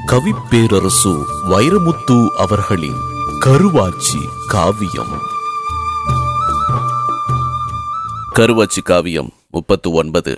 கவிப்பேரரசு வைரமுத்து அவர்களின் கருவாச்சி காவியம் கருவாச்சி காவியம் முப்பத்து ஒன்பது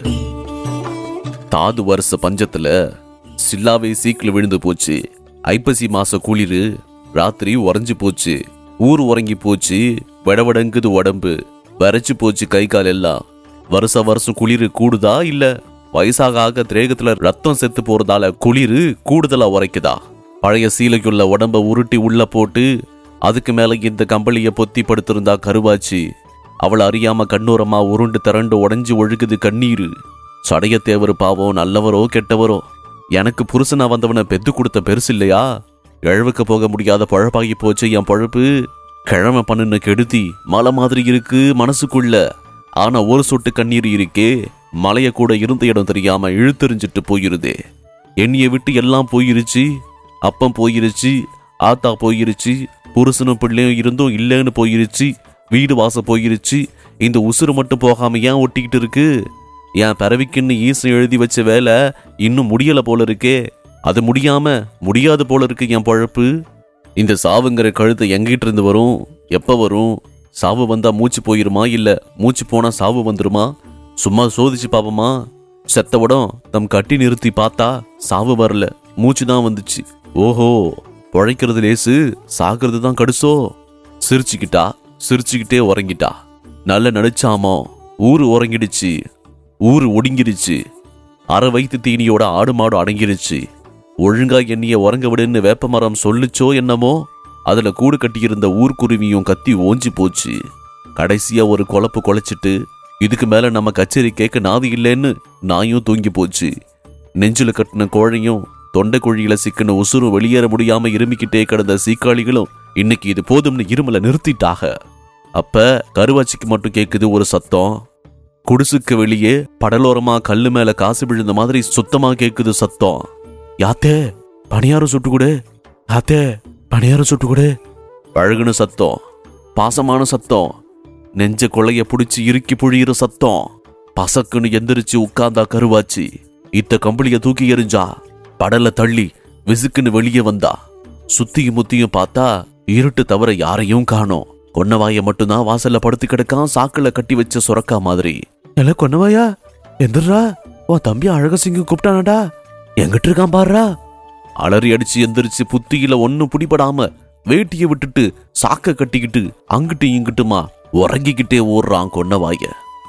தாது வருஷ பஞ்சத்துல சில்லாவே சீக்கில் விழுந்து போச்சு ஐப்பசி மாச குளிரு ராத்திரி உறைஞ்சு போச்சு ஊர் உறங்கி போச்சு வடவடங்குது உடம்பு வரைச்சு போச்சு கை கால் எல்லாம் வருஷ வருஷம் குளிரு கூடுதா இல்ல வயசாக ஆக திரேகத்துல ரத்தம் செத்து போறதால குளிரு கூடுதலா உரைக்குதா பழைய சீலைக்குள்ள உடம்ப உருட்டி உள்ள போட்டு அதுக்கு மேல இந்த கம்பளிய பொத்தி படுத்திருந்தா கருவாச்சு அவள் அறியாம கண்ணூரமா உருண்டு திரண்டு உடைஞ்சு ஒழுகுது கண்ணீரு சடையத்தேவர் பாவம் நல்லவரோ கெட்டவரோ எனக்கு புருஷனா வந்தவனை பெத்து கொடுத்த பெருசு இல்லையா இழவுக்கு போக முடியாத பழப்பாகி போச்சு என் பழப்பு கிழமை பண்ணுன கெடுதி மலை மாதிரி இருக்கு மனசுக்குள்ள ஆனா ஒரு சொட்டு கண்ணீர் இருக்கே மலைய கூட இருந்த இடம் தெரியாம இழுத்தெறிஞ்சிட்டு போயிருதே என்னைய விட்டு எல்லாம் போயிருச்சு அப்பம் போயிருச்சு ஆத்தா போயிருச்சு புருஷனும் பிள்ளையும் இருந்தும் இல்லைன்னு போயிருச்சு வீடு வாச போயிருச்சு இந்த உசுறு மட்டும் போகாம ஏன் ஒட்டிக்கிட்டு இருக்கு என் பிறவிக்குன்னு ஈசன் எழுதி வச்ச வேலை இன்னும் முடியல போல இருக்கே அது முடியாம முடியாது போல இருக்கு என் பழப்பு இந்த சாவுங்கிற கழுத்தை எங்கிட்ட இருந்து வரும் எப்ப வரும் சாவு வந்தா மூச்சு போயிருமா இல்ல மூச்சு போனா சாவு வந்துருமா சும்மா சோதிச்சு பாப்போமா செத்தவிடம் தம் கட்டி நிறுத்தி பார்த்தா சாவு வரல மூச்சு தான் வந்துச்சு ஓஹோ பொழைக்கிறது லேசு சாகிறது தான் கடுசோ சிரிச்சுக்கிட்டா சிரிச்சுக்கிட்டே உறங்கிட்டா நல்ல நடிச்சாமோ ஊரு உறங்கிடுச்சு ஊரு ஒடுங்கிடுச்சு அரை வயிற்று தீனியோட ஆடு மாடு அடங்கிருச்சு ஒழுங்கா என்னைய உறங்க விடுன்னு வேப்பமரம் சொல்லுச்சோ என்னமோ அதுல கூடு கட்டியிருந்த ஊர்க்குருவியும் கத்தி ஓஞ்சி போச்சு கடைசியா ஒரு குழப்பு குலைச்சிட்டு இதுக்கு மேல நம்ம கச்சேரி கேட்க நாதி இல்லைன்னு நாயும் தூங்கி போச்சு நெஞ்சில கட்டின கோழையும் தொண்டை குழியில சிக்கின உசுரும் வெளியேற முடியாம இருமிக்கிட்டே கிடந்த சீக்காளிகளும் இன்னைக்கு இது போதும்னு இருமல நிறுத்திட்டாக அப்ப கருவாச்சிக்கு மட்டும் கேக்குது ஒரு சத்தம் குடிசுக்கு வெளியே படலோரமா கல்லு மேல காசு விழுந்த மாதிரி சுத்தமா கேக்குது சத்தம் யாத்தே பணியாரம் சுட்டு கொடு யாத்தே பணியாரம் சுட்டு கொடு பழகுன சத்தம் பாசமான சத்தம் நெஞ்ச கொள்ளைய புடிச்சு இறுக்கி புழியிற சத்தம் பசக்குன்னு எந்திரிச்சு உட்கார்ந்தா கருவாச்சு இத்த கம்பளிய தூக்கி எறிஞ்சா படல தள்ளி விசுக்குன்னு வெளியே வந்தா சுத்தியும் முத்தியும் பார்த்தா இருட்டு தவிர யாரையும் காணோம் கொன்னவாய மட்டும்தான் வாசல்ல படுத்து கிடக்கான் சாக்குல கட்டி வச்ச சுரக்கா மாதிரி எல கொன்னவாயா எந்திரா உன் தம்பி அழகசிங்க கூப்பிட்டானடா எங்கிட்டு இருக்கான் பாருடா அலறி அடிச்சு எந்திரிச்சு புத்தியில ஒன்னும் பிடிபடாம வேட்டியை விட்டுட்டு சாக்க கட்டிக்கிட்டு அங்கிட்டு இங்கிட்டுமா உறங்கிக்கிட்டே ஓடுறான் கொன்னவாய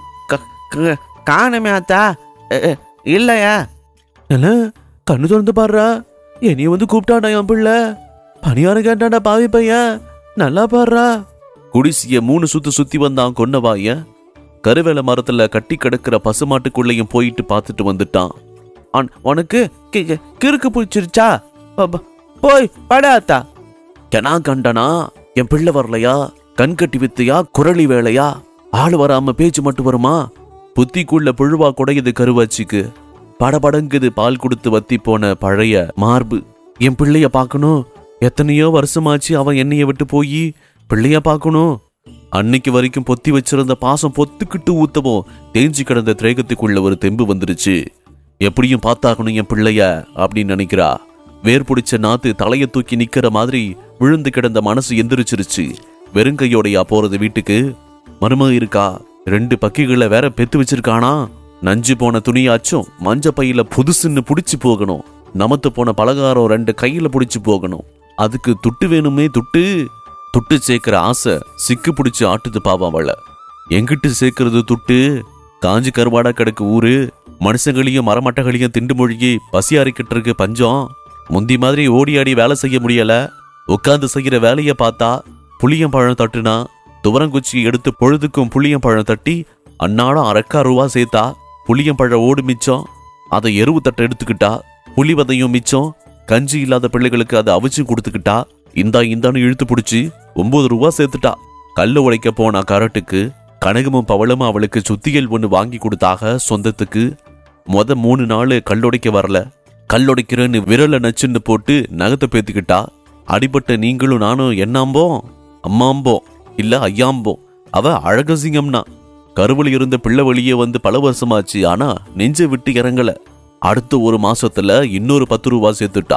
காணமே ஆத்தா எ, எ, இல்லையா என்ன கண்ணு திறந்து பாடுறா என்னைய வந்து கூப்பிட்டாடா என் பிள்ளை பணியாரம் கேட்டாடா பாவி பையன் நல்லா பாடுறா குடிசிய மூணு சுத்து சுத்தி வந்தான் கொன்னவாய கருவேல மரத்துல கட்டி கிடக்கிற பசுமாட்டுக்குள்ளேயும் போயிட்டு பார்த்துட்டு வந்துட்டான் உன்- உனக்கு கி- கி- கிறுக்கு பிடிச்சிருச்சா ப- ப- போய் படாத்தா கெனா கண்டனா என் பிள்ளை வரலையா கண் கட்டி வித்தையா குரளி வேலையா ஆள் வராம பேச்சு மட்டும் வருமா புத்திக்குள்ள புழுவா குடையுது கருவாச்சிக்கு படபடங்குது பால் கொடுத்து வத்தி போன பழைய மார்பு என் பிள்ளைய பார்க்கணும் எத்தனையோ வருஷமாச்சு அவன் என்னைய விட்டு போய் பிள்ளைய பார்க்கணும் அன்னைக்கு வரைக்கும் பொத்தி வச்சிருந்த பாசம் பொத்துக்கிட்டு ஊத்தவும் தேஞ்சு கிடந்த திரேகத்துக்குள்ள ஒரு தெம்பு வந்துருச்சு எப்படியும் பார்த்தாகணும் என் பிள்ளைய அப்படின்னு நினைக்கிறா வேர் பிடிச்ச நாத்து தலைய தூக்கி நிக்கிற மாதிரி விழுந்து கிடந்த மனசு எந்திரிச்சிருச்சு வெறுங்கையோடையா போறது வீட்டுக்கு மருமக இருக்கா ரெண்டு பக்கிகளை வேற பெத்து வச்சிருக்கானா நஞ்சு போன துணியாச்சும் மஞ்ச பையில புதுசுன்னு புடிச்சு போகணும் நமத்து போன பலகாரம் ரெண்டு கையில புடிச்சு போகணும் அதுக்கு துட்டு வேணுமே துட்டு துட்டு சேர்க்கிற ஆசை சிக்கு பிடிச்சு ஆட்டுது பாவம் அவளை எங்கிட்டு சேர்க்கறது துட்டு காஞ்சி கருவாடா கிடக்கு ஊரு மனுஷங்களையும் மரமட்டைகளையும் திண்டு மொழிகி பசியாரிக்கிட்டு இருக்கு பஞ்சம் முந்தி மாதிரி ஓடி ஆடி வேலை செய்ய முடியல உட்கார்ந்து செய்யற வேலைய பார்த்தா புளியம்பழம் தட்டுனா துவரங்குச்சியை எடுத்து பொழுதுக்கும் புளியம்பழம் தட்டி அன்னாடம் அரக்கா ரூபா சேர்த்தா புளியம்பழம் ஓடு மிச்சம் அதை எருவு தட்டை எடுத்துக்கிட்டா புளி விதையும் மிச்சம் கஞ்சி இல்லாத பிள்ளைகளுக்கு அதை அவிச்சு கொடுத்துக்கிட்டா இந்தா இந்தான்னு இழுத்து பிடிச்சி ஒன்பது ரூபா சேர்த்துட்டா கல்லு உடைக்க போனா கரட்டுக்கு கனகமும் பவளமும் அவளுக்கு சுத்தியல் ஒன்று வாங்கி கொடுத்தாக சொந்தத்துக்கு மொத மூணு நாள் கல்லுடைக்க வரல கல்லுடைக்கிறேன்னு விரல நச்சுன்னு போட்டு நகத்தை பேத்துக்கிட்டா அடிபட்ட நீங்களும் நானும் என்னாம்போம் அம்மாம்போம் இல்ல ஐயாம்போம் அவ அழகசிங்கம்னா கருவலி இருந்த பிள்ளை வெளியே வந்து பல வருஷமாச்சு ஆனா நெஞ்சை விட்டு இறங்கல அடுத்த ஒரு மாசத்துல இன்னொரு பத்து ரூபா சேர்த்துட்டா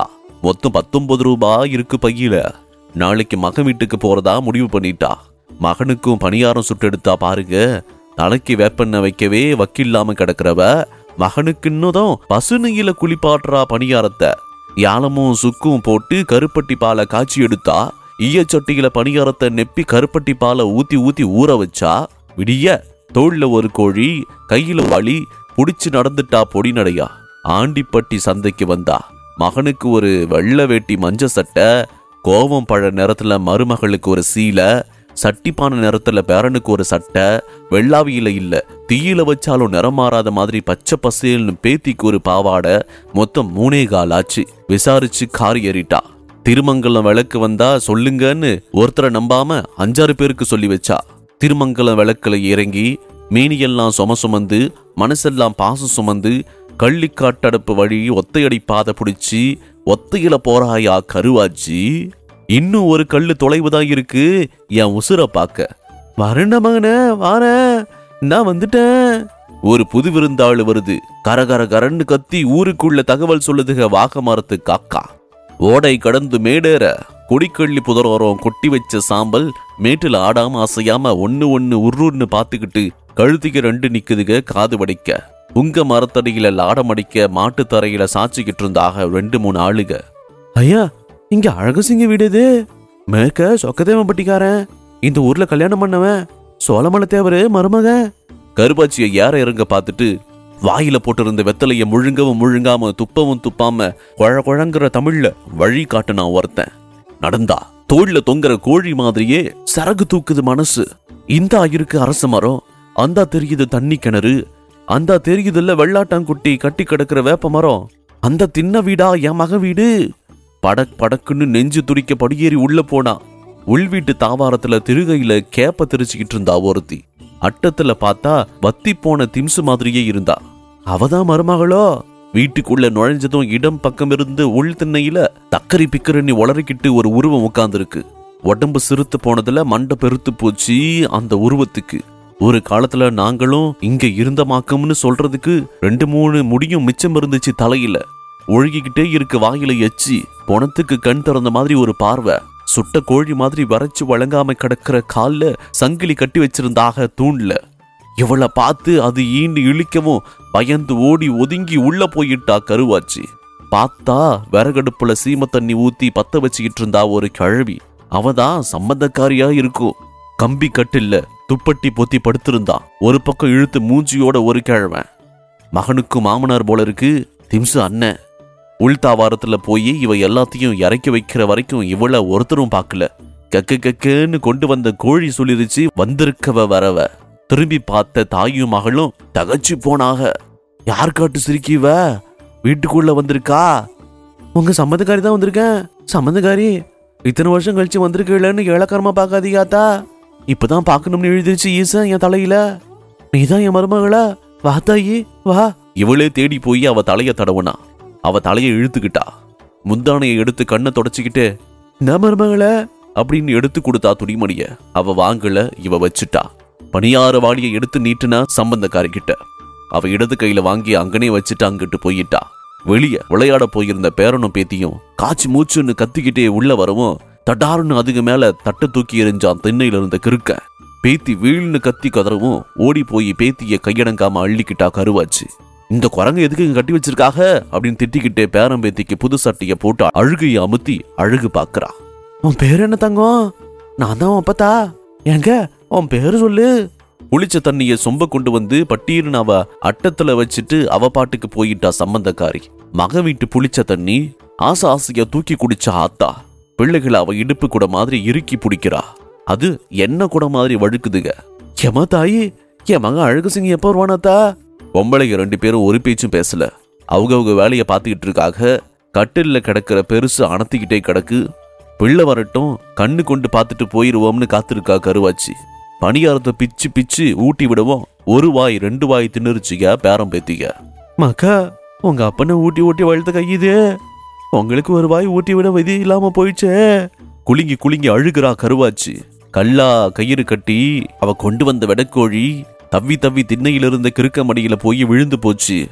மொத்தம் பத்தொன்பது ரூபாய் இருக்கு பையில நாளைக்கு மகன் வீட்டுக்கு போறதா முடிவு பண்ணிட்டா மகனுக்கும் பணியாரம் சுட்டெடுத்தா பாருங்க தலைக்கு வேப்பெண்ணெய் வைக்கவே வக்கில்லாம கிடக்கிறவ மகனுக்கு இன்னும் பசு நெய்யில குளிப்பாட்டுறா பணியாரத்தை யாலமும் சுக்கும் போட்டு கருப்பட்டி பாலை காய்ச்சி எடுத்தா ஈயச்சட்டியில பணியாரத்தை நெப்பி கருப்பட்டி பாலை ஊத்தி ஊத்தி ஊற வச்சா விடிய தோல்ல ஒரு கோழி கையில வழி புடிச்சு நடந்துட்டா பொடி நடையா ஆண்டிப்பட்டி சந்தைக்கு வந்தா மகனுக்கு ஒரு வெள்ளை வேட்டி மஞ்ச சட்டை கோவம் பழ நிறத்துல மருமகளுக்கு ஒரு சீலை சட்டிப்பான நிறத்துல பேரனுக்கு ஒரு சட்டை வெள்ளாவியில இல்ல தீயில வச்சாலும் நிறம் மாறாத மாதிரி பச்சை பசேல்னு பேத்திக்கு ஒரு பாவாடை மொத்தம் மூணே கால் ஆச்சு விசாரிச்சு கார் ஏறிட்டா திருமங்கலம் விளக்கு வந்தா சொல்லுங்கன்னு ஒருத்தரை நம்பாம அஞ்சாறு பேருக்கு சொல்லி வச்சா திருமங்கலம் விளக்குல இறங்கி மேனியெல்லாம் சும சுமந்து மனசெல்லாம் பாசம் சுமந்து கள்ளிக்காட்டடுப்பு வழி ஒத்தையடி பாதை பிடிச்சி ஒத்தையில போறாயா கருவாச்சி இன்னும் ஒரு கல்லு தொலைவுதான் இருக்கு என் உசுரை பார்க்க வரேன்டா மகனே வாரேன் நான் வந்துட்டேன் ஒரு புது விருந்தாளு வருது கரகர கரன்னு கத்தி ஊருக்குள்ள தகவல் சொல்லுதுக வாக மரத்து காக்கா ஓடை கடந்து மேடேற கொடிக்கள்ளி புதரோரம் கொட்டி வச்ச சாம்பல் மேட்டுல ஆடாம அசையாம ஒன்னு ஒன்னு உருன்னு பாத்துக்கிட்டு கழுத்துக்கு ரெண்டு நிக்குதுக காது வடிக்க உங்க மரத்தடியில லாடம் அடிக்க மாட்டு தரையில சாச்சிக்கிட்டு இருந்தாக ரெண்டு மூணு ஆளுக ஐயா இங்க அழகசிங்க வீடு இது மேக்க சொக்கதேவன்பட்டிக்காரன் இந்த ஊர்ல கல்யாணம் பண்ணவன் சோழமலை தேவரு மருமகன் கருப்பாச்சியை ஏற இறங்க பார்த்துட்டு வாயில போட்டிருந்த வெத்தலைய முழுங்கவும் முழுங்காம துப்பவும் துப்பாம குழ குழங்குற தமிழ்ல வழி காட்டுனான் ஒருத்தன் நடந்தா தோல்ல தொங்குற கோழி மாதிரியே சரகு தூக்குது மனசு இந்தா இருக்கு அரச மரம் அந்தா தெரியுது தண்ணி கிணறு அந்தா தெரியுதுல்ல வெள்ளாட்டாங்குட்டி கட்டி கிடக்குற வேப்ப மரம் அந்த தின்ன வீடா என் மக வீடு படக் படக்குன்னு நெஞ்சு துடிக்க படியேறி உள்ள போனா உள் வீட்டு தாவாரத்துல திருகையில கேப்ப தெரிச்சுக்கிட்டு இருந்தா ஒருத்தி அட்டத்துல பார்த்தா வத்தி போன திம்சு மாதிரியே இருந்தா அவதான் மருமகளோ வீட்டுக்குள்ள நுழைஞ்சதும் இடம் பக்கம் இருந்து உள் திண்ணையில தக்கரி பிக்கரண்ணி உளறிக்கிட்டு ஒரு உருவம் உட்கார்ந்துருக்கு உடம்பு சிறுத்து போனதுல மண்டை பெருத்து போச்சு அந்த உருவத்துக்கு ஒரு காலத்துல நாங்களும் இங்க இருந்தமாக்கம்னு சொல்றதுக்கு ரெண்டு மூணு முடியும் மிச்சம் இருந்துச்சு தலையில ஒழுகிக்கிட்டே இருக்கு வாயில எச்சி பொணத்துக்கு கண் திறந்த மாதிரி ஒரு பார்வை சுட்ட கோழி மாதிரி வரைச்சு வழங்காம கிடக்கிற கால்ல சங்கிலி கட்டி வச்சிருந்தாக தூண்ல இவளை பார்த்து அது ஈண்டு இழிக்கவும் பயந்து ஓடி ஒதுங்கி உள்ள போயிட்டா கருவாச்சி பார்த்தா விறகடுப்புல சீம தண்ணி ஊத்தி பத்த வச்சுக்கிட்டு இருந்தா ஒரு கிழவி அவதான் சம்பந்தக்காரியா இருக்கும் கம்பி கட்டில்ல துப்பட்டி பொத்தி படுத்திருந்தா ஒரு பக்கம் இழுத்து மூஞ்சியோட ஒரு கிழவன் மகனுக்கும் மாமனார் போல இருக்கு திம்சு அண்ணன் உள்தாவாரத்துல போய் இவ எல்லாத்தையும் இறக்கி வைக்கிற வரைக்கும் இவள ஒருத்தரும் பார்க்கல கக்க கக்கன்னு கொண்டு வந்த கோழி சொல்லிருச்சு வந்திருக்கவ வரவ திரும்பி பார்த்த தாயும் மகளும் தகச்சு போனாக யார் காட்டு சிரிக்கிவ வீட்டுக்குள்ள வந்திருக்கா உங்க சம்மந்தக்காரி தான் வந்திருக்கேன் சம்மந்தக்காரி இத்தனை வருஷம் கழிச்சு வந்திருக்கலன்னு ஏழக்காரமா பார்க்காதீகாத்தா இப்பதான் பார்க்கணும்னு எழுதிருச்சு ஈசன் என் தலையில நீதான் என் மருமகளா வா தாயி வா இவளே தேடி போய் அவ தலைய தடவுனா அவ தலையை இழுத்துக்கிட்டா முந்தானையை எடுத்து கண்ணை தொடச்சிக்கிட்டு என்ன மருமகளே அப்படின்னு எடுத்து கொடுத்தா துணிமணிய அவ வாங்கல இவ வச்சுட்டா பணியார வாளியை எடுத்து நீட்டுனா சம்பந்தக்காரி கிட்ட அவ இடது கையில வாங்கி அங்கனே வச்சுட்டு அங்கிட்டு போயிட்டா வெளிய விளையாட போயிருந்த பேரனும் பேத்தியும் காய்ச்சி மூச்சுன்னு கத்திக்கிட்டே உள்ள வரவும் தடாருன்னு அதுக்கு மேல தட்டை தூக்கி எறிஞ்சான் திண்ணையில இருந்த கிறுக்க பேத்தி வீழ்னு கத்தி கதறவும் ஓடி போய் பேத்திய கையடங்காம அள்ளிக்கிட்டா கருவாச்சு இந்த குரங்கு எதுக்கு இங்க கட்டி வச்சிருக்காக அப்படின்னு திட்டிக்கிட்டே பேரன் பேத்திக்கு புது சட்டைய போட்டு அழுகையை அமுத்தி அழகு பாக்குறா உன் பேர் என்ன தங்கம் நான் தான் உன் அப்பத்தா எங்க உன் பேரு சொல்லு புளிச்ச தண்ணிய சொம்ப கொண்டு வந்து பட்டீர்னு அவ அட்டத்துல வச்சுட்டு அவ பாட்டுக்கு போயிட்டா சம்பந்தக்காரி மக வீட்டு புளிச்ச தண்ணி ஆசை ஆசையா தூக்கி குடிச்ச ஆத்தா பிள்ளைகளை அவ இடுப்பு கூட மாதிரி இறுக்கி பிடிக்கிறா அது என்ன கூட மாதிரி வழுக்குதுங்க ஏமா தாயி என் மகன் அழகு சிங் எப்போ வருவானாத்தா பொம்பளைங்க ரெண்டு பேரும் ஒரு பேச்சும் பேசல அவங்கவங்க வேலையை பார்த்துக்கிட்டு இருக்காக கட்டில்ல கிடக்கிற பெருசு அணத்திக்கிட்டே கிடக்கு பிள்ளை வரட்டும் கண்ணு கொண்டு பார்த்துட்டு போயிருவோம்னு காத்திருக்கா கருவாச்சி பணியாரத்தை பிச்சு பிச்சு ஊட்டி விடவும் ஒரு வாய் ரெண்டு வாய் தின்னுருச்சுங்க பேரம் பேத்திங்க மக்கா உங்க அப்பனை ஊட்டி ஊட்டி வளர்த்த கையுது உங்களுக்கு ஒரு வாய் ஊட்டி விட விதி இல்லாம போயிடுச்சே குலுங்கி குலுங்கி அழுகிறா கருவாச்சி கல்லா கயிறு கட்டி அவ கொண்டு வந்த வெடக்கோழி தவ்வி தவ்வி திண்ணையில இருந்த கிறுக்க மடியில போய் விழுந்து போச்சு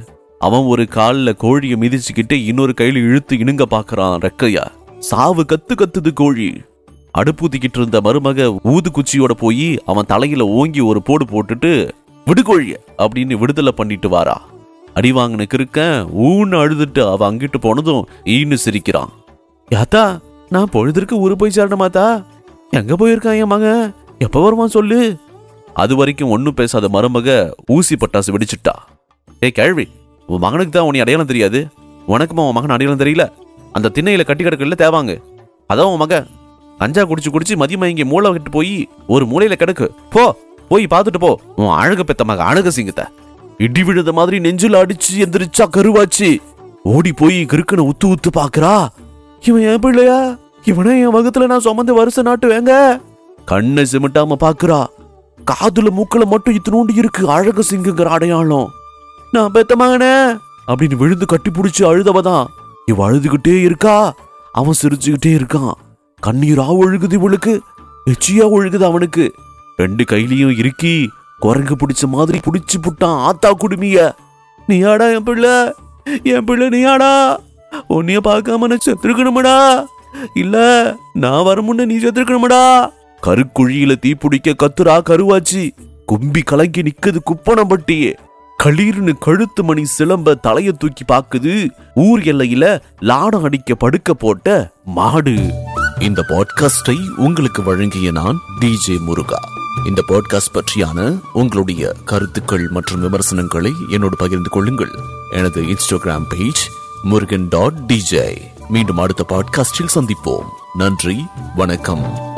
அவன் ஒரு கால்ல கோழியை மிதிச்சுக்கிட்டு இன்னொரு கையில இழுத்து இணுங்க பாக்குறான் ரெக்கையா சாவு கத்து கத்துது கோழி அடுப்பூத்திக்கிட்டு இருந்த மருமக ஊது குச்சியோட போய் அவன் தலையில ஓங்கி ஒரு போடு போட்டுட்டு விடு கோழிய அப்படின்னு விடுதலை பண்ணிட்டு வாரா அடி வாங்கின கிருக்கன் ஊன்னு அழுதுட்டு அவ அங்கிட்டு போனதும் ஈன்னு சிரிக்கிறான் யாத்தா நான் பொழுதுக்கு ஊரு போய் சேரணுமாத்தா எங்க போயிருக்கான் என் மகன் எப்ப வருவான் சொல்லு அது வரைக்கும் ஒன்னும் பேசாத மருமக ஊசி பட்டாசு வெடிச்சிட்டா ஏய் கேள்வி உன் மகனுக்கு தான் உன்னை அடையாளம் தெரியாது உனக்குமா உன் மகன் அடையாளம் தெரியல அந்த திண்ணையில கட்டி கிடக்கல தேவாங்க அதான் உன் மகன் கஞ்சா குடிச்சு குடிச்சு மதியமா இங்க மூளை விட்டு போய் ஒரு மூலையில கிடக்கு போ போய் பார்த்துட்டு போ உன் அழக பெத்த மக அழக சிங்கத்த இடி விழுத மாதிரி நெஞ்சில அடிச்சு எந்திரிச்சா கருவாச்சு ஓடி போய் கிறுக்கனை உத்து உத்து பாக்குறா இவன் என் பிள்ளையா இவனே என் வகுத்துல நான் சுமந்து வருஷ நாட்டு வேங்க கண்ணை சிமிட்டாம பாக்குறா காதுல மூக்குல மட்டும் இத்தினோண்டு இருக்கு அழகு சிங்குங்கிற அடையாளம் நான் பெத்த மகனே அப்படின்னு விழுந்து கட்டி பிடிச்சு அழுதவதான் இவ அழுதுகிட்டே இருக்கா அவன் சிரிச்சுக்கிட்டே இருக்கான் கண்ணீரா ஒழுகுது இவளுக்கு எச்சியா ஒழுகுது அவனுக்கு ரெண்டு கையிலயும் இறுக்கி குரங்கு பிடிச்ச மாதிரி பிடிச்சு புட்டான் ஆத்தா குடுமிய நீயாடா என் பிள்ளை என் பிள்ளை நீயாடா உன்னைய பார்க்காம நான் செத்துருக்கணுமடா இல்ல நான் வர முன்ன நீ செத்துருக்கணுமடா கருக்குழியில தீப்பிடிக்க கத்துரா கருவாச்சி கும்பி கலங்கி நிக்குது குப்பனம்பட்டியே களீர்னு கழுத்து மணி சிலம்ப தலைய தூக்கி பாக்குது ஊர் எல்லையில லாடம் அடிக்க படுக்க போட்ட மாடு இந்த பாட்காஸ்டை உங்களுக்கு வழங்கிய நான் டிஜே முருகா இந்த பாட்காஸ்ட் பற்றியான உங்களுடைய கருத்துக்கள் மற்றும் விமர்சனங்களை என்னோடு பகிர்ந்து கொள்ளுங்கள் எனது Instagram page Murugan dot DJ மீண்டும் அடுத்த பாட்காஸ்டில் சந்திப்போம் நன்றி வணக்கம்